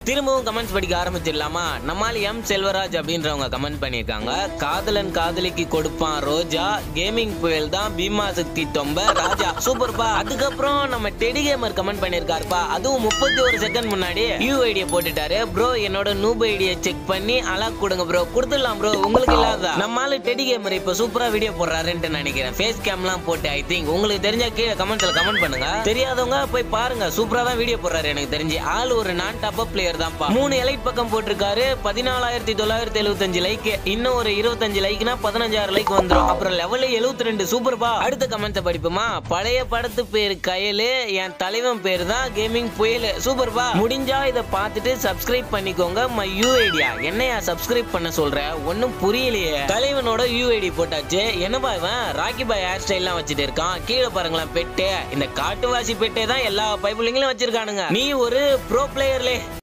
திரும்பவும் கமெண்ட்ஸ் படிக்க ஆரம்பிச்சிடலாமா நம்மால் எம் செல்வராஜ் அப்படின்றவங்க கமெண்ட் பண்ணியிருக்காங்க காதலன் காதலிக்கு கொடுப்பான் ரோஜா கேமிங் புயல் தான் பீமா சக்தி தொம்ப ராஜா சூப்பர்ப்பா அதுக்கப்புறம் நம்ம டெடி கேமர் கமெண்ட் பண்ணியிருக்காருப்பா அதுவும் முப்பத்தி ஒரு செகண்ட் முன்னாடி யூ ஐடியை போட்டுட்டாரு ப்ரோ என்னோட நூப் ஐடியை செக் பண்ணி அலாக் கொடுங்க ப்ரோ கொடுத்துடலாம் ப்ரோ உங்களுக்கு இல்லாத நம்மால டெடி கேமர் இப்போ சூப்பரா வீடியோ போடுறாருன்ட்டு நினைக்கிறேன் ஃபேஸ் கேம்லாம் போட்டு ஐ திங்க் உங்களுக்கு தெரிஞ்ச கீழே கமெண்ட்ஸ்ல கமெண்ட் பண்ணுங்க தெரியாதவங்க போய் பாருங்க சூப்பரா தான் வீடியோ போடுறாரு எனக்கு தெரிஞ்சு ஆள் ஒரு நான் டாப் அப் பிளேயர் தான்ப்பா மூணு எலைட் பக்கம் போட்டிருக்காரு பதினாலாயிரத்தி தொள்ளாயிரத்தி எழுபத்தஞ்சு லைக் இன்னும் ஒரு இருபத்தஞ்சு லைக்னா பதினஞ்சாயிரம் லைக் வந்துரும் அப்புறம் லெவல் எழுபத்தி ரெண்டு சூப்பர்ப்பா அடுத்த கமெண்ட்ஸை படிப்போமா பழைய படத்து பேர் கயலு என் தலைவன் பேர் தான் கேமிங் புயல் சூப்பர்ப்பா முடிஞ்சா இதை பார்த்துட்டு சப்ஸ்கிரைப் பண்ணிக்கோங்க மை யூ ஐடியா என்னையா சப்ஸ்கிரைப் பண்ண சொல்ற ஒன்னும் புரியலையே தலைவனோட யூ ஐடி போட்டாச்சு என்னப்பா இவன் ராக்கி பாய் ஹேர் ஸ்டைல்லாம் வச்சுட்டு இருக்கான் கீழே பாருங்களேன் பெட்டு இந்த காட்டுவாசி பெட்டே தான் எல்லா பைப்புலிங்களும் வச்சிருக்கானுங்க நீ ஒரு ப்ரோ பிளேயர்லே